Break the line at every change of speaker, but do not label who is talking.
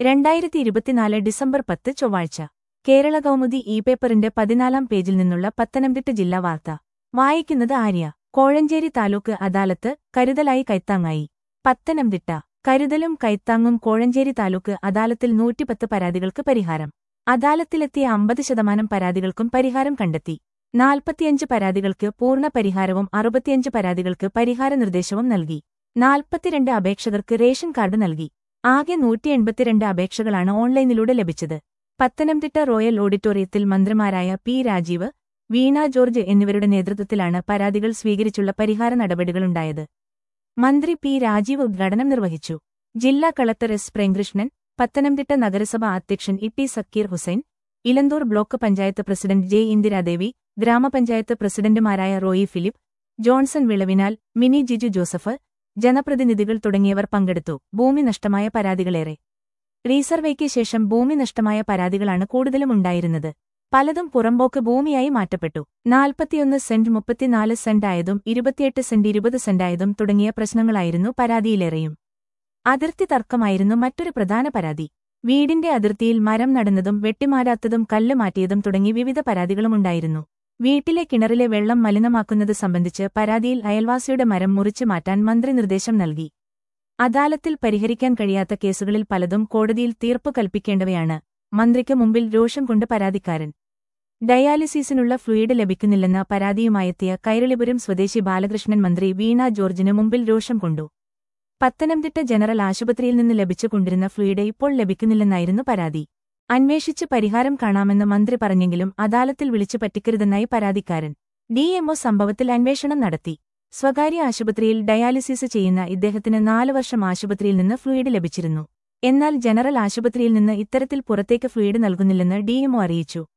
രണ്ടായിരത്തി ഇരുപത്തിനാല് ഡിസംബർ പത്ത് ചൊവ്വാഴ്ച കേരള കൗമുദി ഇ പേപ്പറിന്റെ പതിനാലാം പേജിൽ നിന്നുള്ള പത്തനംതിട്ട ജില്ലാ വാർത്ത വായിക്കുന്നത് ആര്യ കോഴഞ്ചേരി താലൂക്ക് അദാലത്ത് കരുതലായി കൈത്താങ്ങായി പത്തനംതിട്ട കരുതലും കൈത്താങ്ങും കോഴഞ്ചേരി താലൂക്ക് അദാലത്തിൽ നൂറ്റിപ്പത്ത് പരാതികൾക്ക് പരിഹാരം അദാലത്തിലെത്തിയ അമ്പത് ശതമാനം പരാതികൾക്കും പരിഹാരം കണ്ടെത്തി നാൽപ്പത്തിയഞ്ച് പരാതികൾക്ക് പൂർണ്ണ പരിഹാരവും അറുപത്തിയഞ്ച് പരാതികൾക്ക് പരിഹാര നിർദ്ദേശവും നൽകി നാൽപ്പത്തിരണ്ട് അപേക്ഷകർക്ക് റേഷൻ കാർഡ് നൽകി ആകെ നൂറ്റി എൺപത്തിരണ്ട് അപേക്ഷകളാണ് ഓൺലൈനിലൂടെ ലഭിച്ചത് പത്തനംതിട്ട റോയൽ ഓഡിറ്റോറിയത്തിൽ മന്ത്രിമാരായ പി രാജീവ് വീണ ജോർജ് എന്നിവരുടെ നേതൃത്വത്തിലാണ് പരാതികൾ സ്വീകരിച്ചുള്ള പരിഹാര നടപടികളുണ്ടായത് മന്ത്രി പി രാജീവ് ഉദ്ഘാടനം നിർവഹിച്ചു ജില്ലാ കളക്ടർ എസ് പ്രേംകൃഷ്ണൻ പത്തനംതിട്ട നഗരസഭ അധ്യക്ഷൻ E T Zakir Hussain Elanthoor block panchayat president J Indiradevi ഗ്രാമപഞ്ചായത്ത് പ്രസിഡന്റുമാരായ റോയി ഫിലിപ്പ് ജോൺസൺ വിളവിനാൽ മിനി ജിജു ജോസഫ് ജനപ്രതിനിധികൾ തുടങ്ങിയവർ പങ്കെടുത്തു ഭൂമി നഷ്ടമായ പരാതികളേറെ റീസർവേയ്ക്ക് ശേഷം ഭൂമി നഷ്ടമായ പരാതികളാണ് കൂടുതലും ഉണ്ടായിരുന്നത് പലതും പുറമ്പോക്ക് ഭൂമിയായി മാറ്റപ്പെട്ടു നാൽപ്പത്തിയൊന്ന് സെന്റ് മുപ്പത്തിനാല് സെന്റ് ആയതും ഇരുപത്തിയെട്ട് സെന്റ് ഇരുപത് സെന്റായതും തുടങ്ങിയ പ്രശ്നങ്ങളായിരുന്നു പരാതിയിലേറെയും അതിർത്തി തർക്കമായിരുന്നു മറ്റൊരു പ്രധാന പരാതി വീടിന്റെ അതിർത്തിയിൽ മരം നടന്നതും വെട്ടിമാരാത്തതും കല്ല് മാറ്റിയതും തുടങ്ങി വിവിധ പരാതികളുമുണ്ടായിരുന്നു വീട്ടിലെ കിണറിലെ വെള്ളം മലിനമാക്കുന്നത് സംബന്ധിച്ച് പരാതിയിൽ അയൽവാസിയുടെ മരം മുറിച്ചു മാറ്റാൻ മന്ത്രി നിർദ്ദേശം നൽകി അദാലത്തിൽ പരിഹരിക്കാൻ കഴിയാത്ത കേസുകളിൽ പലതും കോടതിയിൽ തീർപ്പ് കൽപ്പിക്കേണ്ടവയാണ് മന്ത്രിക്ക് മുമ്പിൽ രോഷം കൊണ്ട് പരാതിക്കാരൻ ഡയാലിസിസിനുള്ള ഫ്ലൂയിഡ് ലഭിക്കുന്നില്ലെന്ന പരാതിയുമായെത്തിയ കൈരളിപുരം സ്വദേശി ബാലകൃഷ്ണൻ മന്ത്രി വീണ ജോർജിന് മുമ്പിൽ രോഷം കൊണ്ടു പത്തനംതിട്ട ജനറൽ ആശുപത്രിയിൽ നിന്ന് ലഭിച്ചുകൊണ്ടിരുന്ന ഫ്ലൂയിഡ് ഇപ്പോൾ ലഭിക്കുന്നില്ലെന്നായിരുന്നു പരാതി അന്വേഷിച്ച് പരിഹാരം കാണാമെന്ന് മന്ത്രി പറഞ്ഞെങ്കിലും അദാലത്തിൽ വിളിച്ചു പറ്റിക്കരുതെന്നായി പരാതിക്കാരൻ ഡിഎംഒ സംഭവത്തിൽ അന്വേഷണം നടത്തി സ്വകാര്യ ആശുപത്രിയിൽ ഡയാലിസിസ് ചെയ്യുന്ന ഇദ്ദേഹത്തിന് നാല് വർഷം ആശുപത്രിയിൽ നിന്ന് ഫ്ലൂയിഡ് ലഭിച്ചിരുന്നു എന്നാൽ ജനറൽ ആശുപത്രിയിൽ നിന്ന് ഇത്തരത്തിൽ പുറത്തേക്ക് ഫ്ലൂയിഡ് നൽകുന്നില്ലെന്ന് ഡിഎംഒ അറിയിച്ചു